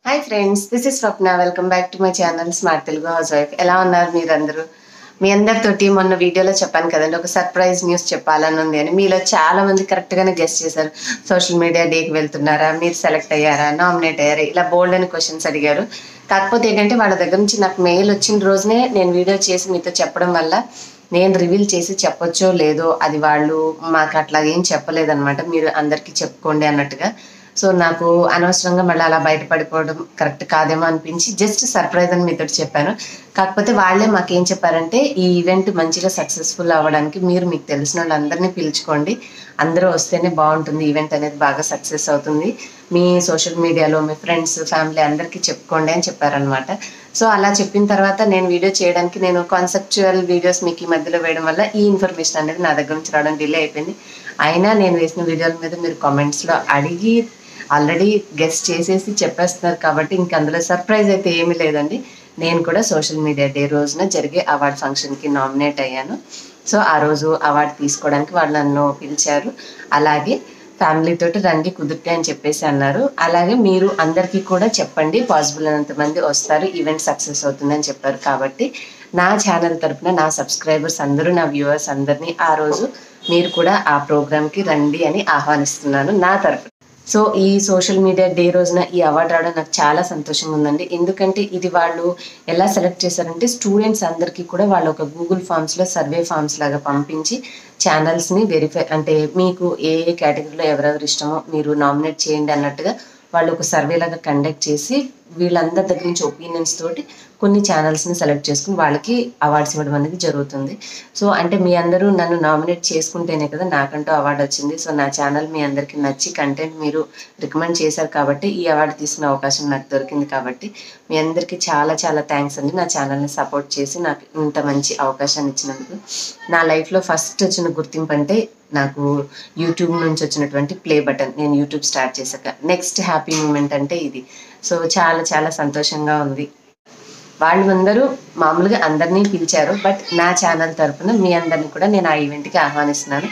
hi friends this is Swapna welcome back to my channel smart Telugu housewife ఎలా ఉన్నారు మీరందరూ మీ అందరితోటి మొన్న వీడియోలో చెప్పాను కదండి ఒక సర్ప్రైజ్ న్యూస్ చెప్పాలని ఉంది అని మీలో చాలా మంది కరెక్ట్ గానే గెస్ట్ చేశారు సోషల్ మీడియా డేకి వెళ్తున్నారా మీరు సెలెక్ట్ అయ్యారా నామినేట్ అయ్యారా ఇలా బోల్డ్ అని క్వశ్చన్స్ అడిగారు కాకపోతే ఏంటంటే వాళ్ళ దగ్గర నుంచి నాకు మెయిల్ వచ్చిన రోజునే నేను వీడియో చేసి మీతో చెప్పడం వల్ల నేను రివీల్ చేసి చెప్పొచ్చో లేదో అది వాళ్ళు మాకు అట్లా ఏం చెప్పలేదన్నమాట మీరు అందరికీ చెప్పుకోండి అన్నట్టుగా సో నాకు అనవసరంగా మళ్ళీ అలా బయటపడిపోవడం కరెక్ట్ కాదేమో అనిపించి జస్ట్ సర్ప్రైజ్ అని మీతో చెప్పాను కాకపోతే వాళ్ళే మాకేం చెప్పారంటే ఈ ఈవెంట్ మంచిగా సక్సెస్ఫుల్ అవ్వడానికి మీరు మీకు తెలిసిన వాళ్ళందరినీ పిలుచుకోండి అందరూ వస్తేనే బాగుంటుంది ఈవెంట్ అనేది బాగా సక్సెస్ అవుతుంది మీ సోషల్ మీడియాలో మీ ఫ్రెండ్స్ ఫ్యామిలీ అందరికీ చెప్పుకోండి అని చెప్పారనమాట సో అలా చెప్పిన తర్వాత నేను వీడియో చేయడానికి నేను కాన్సెప్చువల్ వీడియోస్ మీకు ఈ మధ్యలో వేయడం వల్ల ఈ ఇన్ఫర్మేషన్ అనేది నా దగ్గర నుంచి రావడం డిలే అయిపోయింది అయినా నేను వేసిన వీడియోల మీద మీరు కామెంట్స్లో అడిగి ఆల్రెడీ గెస్ట్ చేసేసి చెప్పేస్తున్నారు కాబట్టి ఇంక అందులో సర్ప్రైజ్ అయితే ఏమీ లేదండి నేను కూడా సోషల్ మీడియా డే రోజున జరిగే అవార్డ్ ఫంక్షన్కి నామినేట్ అయ్యాను సో ఆ రోజు అవార్డు తీసుకోవడానికి వాళ్ళు నన్ను పిలిచారు అలాగే ఫ్యామిలీ తోటి రండి కుదిరితే అని చెప్పేసి అన్నారు అలాగే మీరు అందరికీ కూడా చెప్పండి పాసిబుల్ అయినంత మంది వస్తారు ఈవెంట్ సక్సెస్ అవుతుందని చెప్పారు కాబట్టి నా ఛానల్ తరపున నా సబ్స్క్రైబర్స్ అందరూ నా వ్యూవర్స్ అందరినీ ఆ రోజు మీరు కూడా ఆ ప్రోగ్రామ్కి రండి అని ఆహ్వానిస్తున్నాను నా తరపున సో ఈ సోషల్ మీడియా డే రోజున ఈ అవార్డు రావడం నాకు చాలా సంతోషంగా ఉందండి ఎందుకంటే ఇది వాళ్ళు ఎలా సెలెక్ట్ చేశారంటే స్టూడెంట్స్ అందరికీ కూడా వాళ్ళు ఒక గూగుల్ ఫామ్స్లో సర్వే ఫామ్స్ లాగా పంపించి ఛానల్స్ని వెరిఫై అంటే మీకు ఏ ఏ కేటగిరీలో ఎవరెవరు ఇష్టమో మీరు నామినేట్ చేయండి అన్నట్టుగా వాళ్ళు ఒక సర్వే లాగా కండక్ట్ చేసి వీళ్ళందరి దగ్గర నుంచి ఒపీనియన్స్ తోటి కొన్ని ఛానల్స్ని సెలెక్ట్ చేసుకుని వాళ్ళకి అవార్డ్స్ ఇవ్వడం అనేది జరుగుతుంది సో అంటే మీ అందరూ నన్ను నామినేట్ చేసుకుంటేనే కదా నాకంటూ అవార్డు వచ్చింది సో నా ఛానల్ మీ అందరికీ నచ్చి కంటెంట్ మీరు రికమెండ్ చేశారు కాబట్టి ఈ అవార్డు తీసుకునే అవకాశం నాకు దొరికింది కాబట్టి మీ అందరికీ చాలా చాలా థ్యాంక్స్ అండి నా ఛానల్ని సపోర్ట్ చేసి నాకు ఇంత మంచి అవకాశాన్ని ఇచ్చినందుకు నా లైఫ్లో ఫస్ట్ వచ్చిన గుర్తింపు అంటే నాకు యూట్యూబ్ నుంచి వచ్చినటువంటి ప్లే బటన్ నేను యూట్యూబ్ స్టార్ట్ చేశాక నెక్స్ట్ హ్యాపీ మూమెంట్ అంటే ఇది సో చాలా చాలా సంతోషంగా ఉంది వాళ్ళు అందరూ మామూలుగా అందరినీ పిలిచారు బట్ నా ఛానల్ తరపున మీ అందరిని కూడా నేను ఆ ఈవెంట్కి ఆహ్వానిస్తున్నాను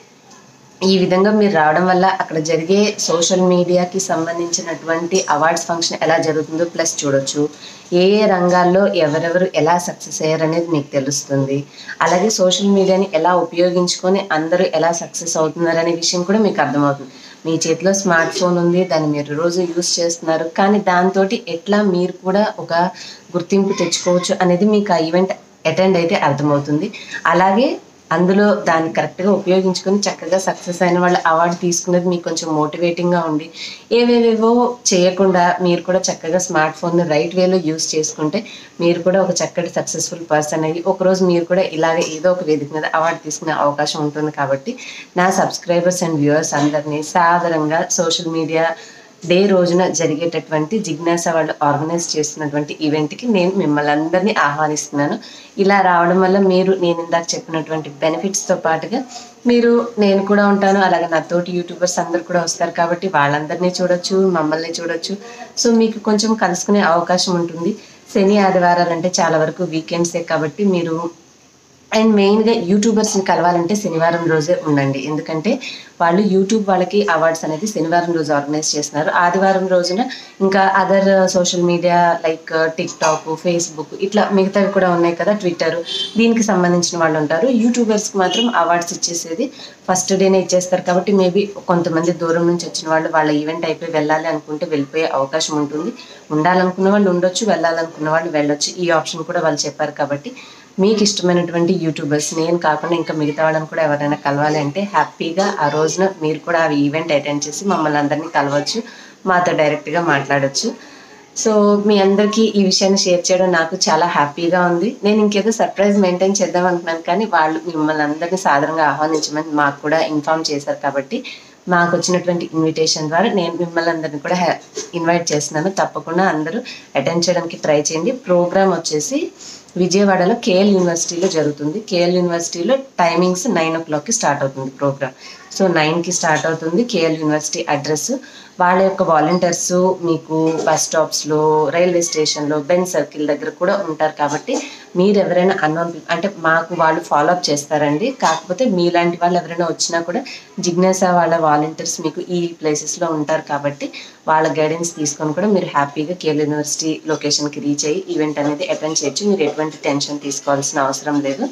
ఈ విధంగా మీరు రావడం వల్ల అక్కడ జరిగే సోషల్ మీడియాకి సంబంధించినటువంటి అవార్డ్స్ ఫంక్షన్ ఎలా జరుగుతుందో ప్లస్ చూడొచ్చు ఏ ఏ రంగాల్లో ఎవరెవరు ఎలా సక్సెస్ అయ్యారు అనేది మీకు తెలుస్తుంది అలాగే సోషల్ మీడియాని ఎలా ఉపయోగించుకొని అందరూ ఎలా సక్సెస్ అవుతున్నారు అనే విషయం కూడా మీకు అర్థమవుతుంది మీ చేతిలో స్మార్ట్ ఫోన్ ఉంది దాన్ని మీరు రోజు యూస్ చేస్తున్నారు కానీ దాంతో ఎట్లా మీరు కూడా ఒక గుర్తింపు తెచ్చుకోవచ్చు అనేది మీకు ఆ ఈవెంట్ అటెండ్ అయితే అర్థమవుతుంది అలాగే అందులో దాన్ని కరెక్ట్గా ఉపయోగించుకొని చక్కగా సక్సెస్ అయిన వాళ్ళ అవార్డు తీసుకున్నది మీకు కొంచెం మోటివేటింగ్గా ఉండి ఏవేవేవో చేయకుండా మీరు కూడా చక్కగా స్మార్ట్ ఫోన్ని రైట్ వేలో యూస్ చేసుకుంటే మీరు కూడా ఒక చక్కటి సక్సెస్ఫుల్ పర్సన్ అయ్యి ఒకరోజు మీరు కూడా ఇలాగే ఏదో ఒక వేదిక మీద అవార్డు తీసుకునే అవకాశం ఉంటుంది కాబట్టి నా సబ్స్క్రైబర్స్ అండ్ వ్యూవర్స్ అందరినీ సాధారణంగా సోషల్ మీడియా డే రోజున జరిగేటటువంటి జిజ్ఞాస వాళ్ళు ఆర్గనైజ్ చేస్తున్నటువంటి ఈవెంట్కి నేను మిమ్మల్ని అందరినీ ఆహ్వానిస్తున్నాను ఇలా రావడం వల్ల మీరు నేను ఇందాక చెప్పినటువంటి బెనిఫిట్స్తో పాటుగా మీరు నేను కూడా ఉంటాను అలాగే నాతోటి యూట్యూబర్స్ అందరు కూడా వస్తారు కాబట్టి వాళ్ళందరినీ చూడొచ్చు మమ్మల్ని చూడొచ్చు సో మీకు కొంచెం కలుసుకునే అవకాశం ఉంటుంది శని ఆదివారాలు అంటే చాలా వరకు వీకెండ్సే కాబట్టి మీరు అండ్ మెయిన్గా యూట్యూబర్స్ని కలవాలంటే శనివారం రోజే ఉండండి ఎందుకంటే వాళ్ళు యూట్యూబ్ వాళ్ళకి అవార్డ్స్ అనేది శనివారం రోజు ఆర్గనైజ్ చేస్తున్నారు ఆదివారం రోజున ఇంకా other social media like TikTok Facebook ఇట్లా మిగతావి కూడా ఉన్నాయి కదా ట్విట్టర్ దీనికి సంబంధించిన వాళ్ళు ఉంటారు యూట్యూబర్స్కి మాత్రం అవార్డ్స్ ఇచ్చేసేది ఫస్ట్ డేనే ఇచ్చేస్తారు కాబట్టి మేబీ కొంతమంది దూరం నుంచి వచ్చిన వాళ్ళు వాళ్ళ ఈవెంట్ అయిపోయి వెళ్ళాలి అనుకుంటే వెళ్ళిపోయే అవకాశం ఉంటుంది ఉండాలనుకున్న వాళ్ళు ఉండొచ్చు వెళ్ళాలనుకున్న వాళ్ళు వెళ్ళొచ్చు ఈ ఆప్షన్ కూడా వాళ్ళు చెప్పారు కాబట్టి మీకు ఇష్టమైనటువంటి యూట్యూబర్స్ నేను కాకుండా ఇంకా మిగతా వాళ్ళని కూడా ఎవరైనా కలవాలి అంటే హ్యాపీగా ఆ రోజున మీరు కూడా ఆ ఈవెంట్ అటెండ్ చేసి మమ్మల్ని అందరినీ కలవచ్చు మాతో డైరెక్ట్గా మాట్లాడొచ్చు సో మీ అందరికీ ఈ విషయాన్ని షేర్ చేయడం నాకు చాలా హ్యాపీగా ఉంది నేను ఇంకేదో సర్ప్రైజ్ మెయింటైన్ చేద్దాం అనుకున్నాను కానీ వాళ్ళు మిమ్మల్ని అందరినీ సాధారణంగా ఆహ్వానించమని మాకు కూడా ఇన్ఫామ్ చేశారు కాబట్టి మాకు వచ్చినటువంటి ఇన్విటేషన్ ద్వారా నేను మిమ్మల్ని అందరిని కూడా ఇన్వైట్ చేస్తున్నాను తప్పకుండా అందరూ అటెండ్ చేయడానికి ట్రై చేయండి ప్రోగ్రామ్ వచ్చేసి విజయవాడలో కేఎల్ యూనివర్సిటీలో జరుగుతుంది కేఎల్ యూనివర్సిటీలో టైమింగ్స్ నైన్ ఓ క్లాక్కి స్టార్ట్ అవుతుంది ప్రోగ్రామ్ సో నైన్కి స్టార్ట్ అవుతుంది కేఎల్ యూనివర్సిటీ అడ్రస్ వాళ్ళ యొక్క వాలంటీర్స్ మీకు బస్ స్టాప్స్లో రైల్వే స్టేషన్లో బెంచ్ సర్కిల్ దగ్గర కూడా ఉంటారు కాబట్టి మీరు ఎవరైనా అన్నోన్ అంటే మాకు వాళ్ళు ఫాలో అప్ చేస్తారండి కాకపోతే మీలాంటి వాళ్ళు ఎవరైనా వచ్చినా కూడా జిజ్ఞాసా వాళ్ళ వాలంటీర్స్ మీకు ఈ ప్లేసెస్లో ఉంటారు కాబట్టి వాళ్ళ గైడెన్స్ తీసుకొని కూడా మీరు హ్యాపీగా కేఎల్ యూనివర్సిటీ లొకేషన్కి రీచ్ అయ్యి ఈవెంట్ అనేది అటెండ్ చేయొచ్చు మీరు ఎటువంటి టెన్షన్ తీసుకోవాల్సిన అవసరం లేదు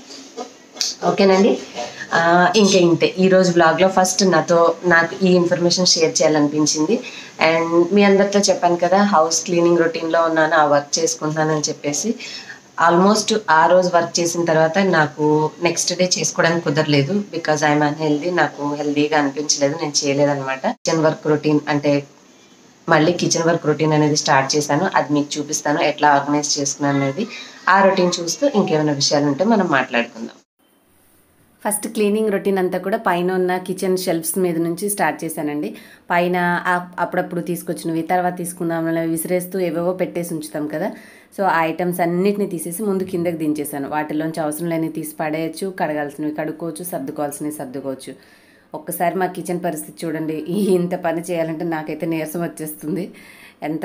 ఓకేనండి ఆ, ఇంకా ఇంతే ఈరోజు బ్లాగ్లో ఫస్ట్ నాతో నాకు ఈ ఇన్ఫర్మేషన్ షేర్ చేయాలనిపించింది అండ్ మీ అందరితో చెప్పాను కదా హౌస్ క్లీనింగ్ రొటీన్లో ఉన్నాను ఆ వర్క్ చేసుకుంటున్నానని చెప్పేసి ఆల్మోస్ట్ ఆ రోజు వర్క్ చేసిన తర్వాత నాకు నెక్స్ట్ డే చేసుకోవడానికి కుదరలేదు బికాజ్ ఐఎమ్ అన్హెల్దీ నాకు హెల్దీగా అనిపించలేదు నేను చేయలేదన్నమాట కిచెన్ వర్క్ రొటీన్ అంటే మళ్ళీ కిచెన్ వర్క్ రొటీన్ అనేది స్టార్ట్ చేశాను అది మీకు చూపిస్తాను ఎట్లా ఆర్గనైజ్ చేసుకున్నాను అనేది ఆ రొటీన్ చూస్తూ ఇంకేమైనా విషయాలు ఉంటే మనం మాట్లాడుకుందాం ఫస్ట్ క్లీనింగ్ రొటీన్ అంతా కూడా పైన ఉన్న కిచెన్ షెల్ఫ్స్ మీద నుంచి స్టార్ట్ చేశానండి పైన ఆ- అప్పుడప్పుడు తీసుకొచ్చినవి తర్వాత తీసుకుందాం అలా విసిరేస్తూ ఏవేవో పెట్టేసి ఉంచుతాం కదా సో ఆ ఐటమ్స్ అన్నిటిని తీసేసి ముందు కిందకి దించేసాను వాటిలోంచి అవసరం లేనివి తీసి పడేయచ్చు కడగాల్సినవి కడుక్కోవచ్చు సర్దుకోవాల్సినవి సర్దుకోవచ్చు ఒక్కసారి మా కిచెన్ పరిస్థితి చూడండి ఈ ఇంత పని చేయాలంటే నాకైతే నీరసం వచ్చేస్తుంది ఎంత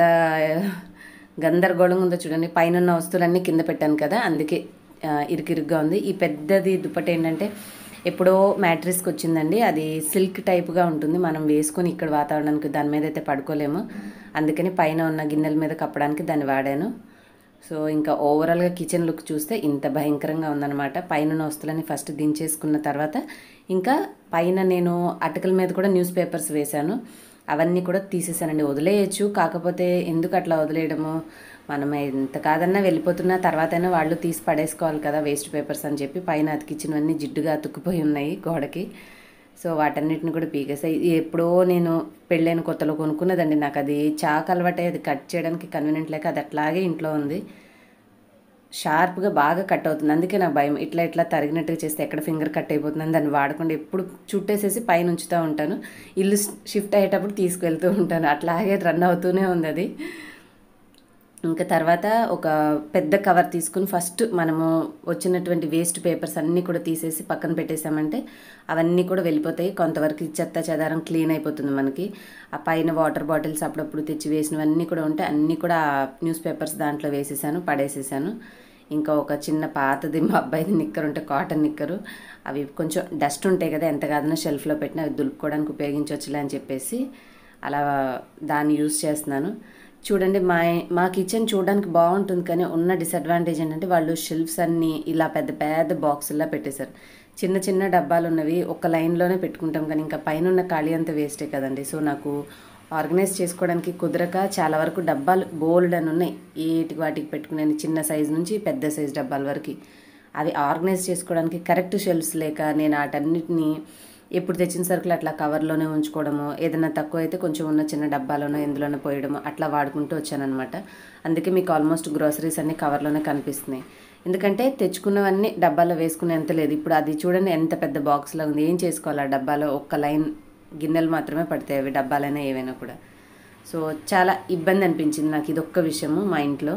గందరగోళంగా ఉందో చూడండి పైన ఉన్న వస్తువులన్నీ కింద పెట్టాను కదా అందుకే ఆ, ఇరుకిరుగ్గా ఉంది ఈ పెద్దది దుప్పటి ఏంటంటే ఎప్పుడో మ్యాట్రిస్కి వచ్చిందండి అది సిల్క్ టైప్గా ఉంటుంది మనం వేసుకొని ఇక్కడ వాతావరణానికి దాని మీద అయితే పడుకోలేము అందుకని పైన ఉన్న గిన్నెల మీద కప్పడానికి దాన్ని వాడాను సో ఇంకా ఓవరాల్గా కిచెన్ లుక్ చూస్తే ఇంత భయంకరంగా ఉందన్నమాట పైన ఉన్న వస్తువులని ఫస్ట్ దించేసుకున్న తర్వాత ఇంకా పైన నేను అటకల మీద కూడా న్యూస్ పేపర్స్ వేశాను అవన్నీ కూడా తీసేసానండి వదిలేయచ్చు కాకపోతే ఎందుకు అట్లా వదిలేయడము మనం ఎంత కాదన్నా వెళ్ళిపోతున్నా తర్వాత అయినా వాళ్ళు తీసి పడేసుకోవాలి కదా వేస్ట్ పేపర్స్ అని చెప్పి పైన అతికిచ్చినవన్నీ జిడ్డుగా అతుక్కుపోయి ఉన్నాయి గోడకి సో వాటన్నిటిని కూడా పీకేసాయి ఇది ఎప్పుడో నేను పెళ్ళైన కొత్తలో కొనుక్కున్నదండి నాకు అది చాక్ అలవాటే అది కట్ చేయడానికి కన్వీనియంట్ లేక అది అట్లాగే ఇంట్లో ఉంది షార్ప్గా బాగా కట్ అవుతుంది అందుకే నాకు భయం ఇట్లా ఇట్లా తరిగినట్టుగా చేస్తే ఎక్కడ ఫింగర్ కట్ అయిపోతుందని దాన్ని వాడకుండా ఎప్పుడు చుట్టేసేసి పైన ఉంచుతూ ఉంటాను ఇల్లు షిఫ్ట్ అయ్యేటప్పుడు తీసుకెళ్తూ ఉంటాను అట్లాగే రన్ అవుతూనే ఉంది అది ఇంకా తర్వాత ఒక పెద్ద కవర్ తీసుకుని ఫస్ట్ మనము వచ్చినటువంటి వేస్ట్ పేపర్స్ అన్నీ కూడా తీసేసి పక్కన పెట్టేసామంటే అవన్నీ కూడా వెళ్ళిపోతాయి కొంతవరకు ఈ చెత్త చెదారం క్లీన్ అయిపోతుంది మనకి ఆ పైన వాటర్ బాటిల్స్ అప్పుడప్పుడు తెచ్చి వేసినవన్నీ కూడా ఉంటే అన్నీ కూడా న్యూస్ పేపర్స్ దాంట్లో వేసేసాను పడేసేసాను ఇంకా ఒక చిన్న పాతది మా అబ్బాయిది నిక్కర్ ఉంటే కాటన్ నిక్కరు అవి కొంచెం డస్ట్ ఉంటాయి కదా ఎంత కాదన్నా షెల్ఫ్లో పెట్టినా అవి దులుపుకోవడానికి ఉపయోగించవచ్చులే అని చెప్పేసి అలా దాన్ని యూస్ చేస్తున్నాను చూడండి మా మా కిచెన్ చూడడానికి బాగుంటుంది కానీ ఉన్న డిసడ్వాంటేజ్ ఏంటంటే వాళ్ళు షెల్ఫ్స్ అన్నీ ఇలా పెద్ద పెద్ద బాక్సుల్లా పెట్టేశారు చిన్న చిన్న డబ్బాలు ఉన్నవి ఒక లైన్లోనే పెట్టుకుంటాం కానీ ఇంకా పైన ఉన్న ఖాళీ అంతా వేస్టే కదండి సో నాకు ఆర్గనైజ్ చేసుకోవడానికి కుదరక చాలా వరకు డబ్బాలు బోల్డ్ అని ఉన్నాయి ఏటికి వాటికి పెట్టుకునే చిన్న సైజు నుంచి పెద్ద సైజు డబ్బాల వరకు అవి ఆర్గనైజ్ చేసుకోవడానికి కరెక్ట్ షెల్ఫ్స్ లేక నేను వాటన్నిటిని ఎప్పుడు తెచ్చిన సరుకులు అట్లా కవర్లోనే ఉంచుకోవడము ఏదైనా తక్కువ అయితే కొంచెం ఉన్న చిన్న డబ్బాలోనో ఎందులోనో పోయడము అట్లా వాడుకుంటూ వచ్చానమాట అందుకే మీకు ఆల్మోస్ట్ గ్రోసరీస్ అన్నీ కవర్లోనే కనిపిస్తున్నాయి ఎందుకంటే తెచ్చుకున్నవన్నీ డబ్బాలో వేసుకునేంత లేదు ఇప్పుడు అది చూడండి ఎంత పెద్ద బాక్స్లో ఉంది ఏం చేసుకోవాలి ఆ డబ్బాలో ఒక్క లైన్ గిన్నెలు మాత్రమే పడతాయి అవి డబ్బాలైనా ఏవైనా కూడా సో చాలా ఇబ్బంది అనిపించింది నాకు ఇది ఒక్క విషయము మా ఇంట్లో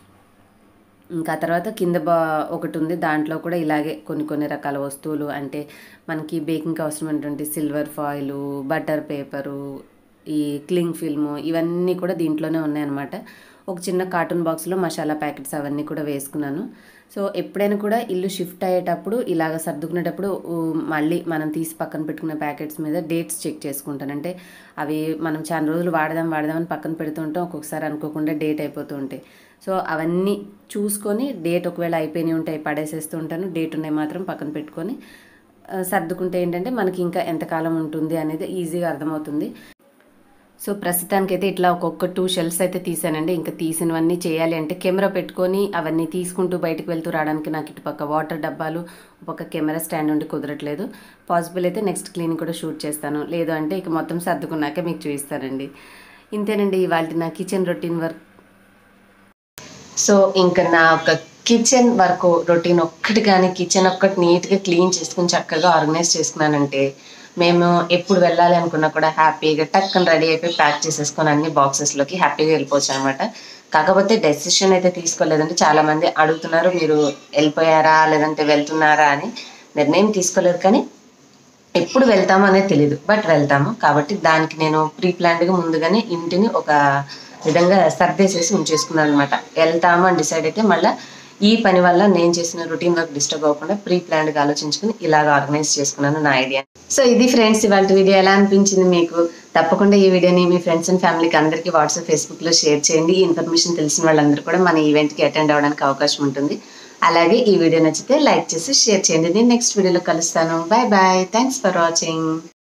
ఇంకా తర్వాత కింద బా ఒకటి ఉంది దాంట్లో కూడా ఇలాగే కొన్ని కొన్ని రకాల వస్తువులు అంటే మనకి బేకింగ్ అవసరమైనటువంటి సిల్వర్ ఫాయిల్ బటర్ పేపరు ఈ క్లింగ్ ఫిల్ము ఇవన్నీ కూడా దీంట్లోనే ఉన్నాయన్నమాట ఒక చిన్న కార్టూన్ బాక్స్లో మసాలా ప్యాకెట్స్ అవన్నీ కూడా వేసుకున్నాను సో ఎప్పుడైనా కూడా ఇల్లు షిఫ్ట్ అయ్యేటప్పుడు ఇలాగ సర్దుకునేటప్పుడు ఊ, మళ్ళీ మనం తీసి పక్కన పెట్టుకున్న ప్యాకెట్స్ మీద డేట్స్ చెక్ చేసుకుంటాను అంటే అవి మనం చాలా రోజులు వాడదాం వాడదామని పక్కన పెడుతూ ఉంటాం ఒక్కొక్కసారి అనుకోకుండా డేట్ అయిపోతూ ఉంటాయి సో అవన్నీ చూసుకొని డేట్ ఒకవేళ అయిపోయినాయి ఉంటాయి పడేసేస్తూ ఉంటాను డేట్ ఉన్నాయి మాత్రం పక్కన పెట్టుకొని ఆ, సర్దుకుంటే ఏంటంటే మనకి ఇంకా ఎంతకాలం ఉంటుంది అనేది ఈజీగా అర్థమవుతుంది సో ప్రస్తుతానికైతే ఇట్లా ఒక్కొక్క టూ షెల్ఫ్స్ అయితే తీసానండి ఇంకా తీసినవన్నీ చేయాలి అంటే కెమెరా పెట్టుకొని అవన్నీ తీసుకుంటూ బయటకు వెళ్తూ రావడానికి నాకు ఇటుపక్క వాటర్ డబ్బాలు ఒక కెమెరా స్టాండ్ ఉండి కుదరట్లేదు పాసిబుల్ అయితే నెక్స్ట్ క్లీనింగ్ కూడా షూట్ చేస్తాను లేదు అంటే ఇక మొత్తం సర్దుకున్నాక మీకు చూపిస్తానండి ఇంతేనండి ఇవాళ నా కిచెన్ రొటీన్ వర్క్ సో ఇంకా నా ఒక కిచెన్ వర్క్ రొటీన్ ఒక్కటి కానీ కిచెన్ ఒక్కటి నీట్గా క్లీన్ చేసుకుని చక్కగా ఆర్గనైజ్ చేసుకున్నానంటే మేము ఎప్పుడు వెళ్ళాలి అనుకున్నా కూడా హ్యాపీగా టక్కన రెడీ అయిపోయి ప్యాక్ చేసేసుకొని అన్ని బాక్సెస్లోకి హ్యాపీగా వెళ్ళిపోవచ్చు అనమాట కాకపోతే డెసిషన్ అయితే తీసుకోలేదంటే చాలా మంది అడుగుతున్నారు మీరు వెళ్ళిపోయారా లేదంటే వెళ్తున్నారా అని నిర్ణయం తీసుకోలేదు కానీ ఎప్పుడు వెళ్తామో అనేది తెలియదు బట్ వెళ్తాము కాబట్టి దానికి నేను ప్రీ ప్లాన్డ్గా ముందుగానే ఇంటిని ఒక విధంగా సర్దేసేసి ఉంచేసుకున్నాను అనమాట వెళ్తాము అని డిసైడ్ అయితే మళ్ళీ ఈ పని వల్ల నేను చేసిన రొటీన్ వర్క్ డిస్టర్బ్ అవ్వకుండా ప్రీ ప్లాన్డ్గా ఆలోచించుకుని ఇలాగ ఆర్గనైజ్ చేసుకున్నాను నా ఐడియా సో ఇది ఫ్రెండ్స్ ఇవాళ వీడియో ఎలా అనిపించింది మీకు తప్పకుండా ఈ వీడియోని మీ ఫ్రెండ్స్ అండ్ ఫ్యామిలీకి అందరికీ వాట్సాప్ ఫేస్బుక్లో షేర్ చేయండి ఈ ఇన్ఫర్మేషన్ తెలిసిన వాళ్ళందరూ కూడా మన ఈవెంట్కి అటెండ్ అవ్వడానికి అవకాశం ఉంటుంది అలాగే ఈ వీడియో నచ్చితే లైక్ చేసి షేర్ చేయండి నేను నెక్స్ట్ వీడియోలో కలుస్తాను bye bye thanks for watching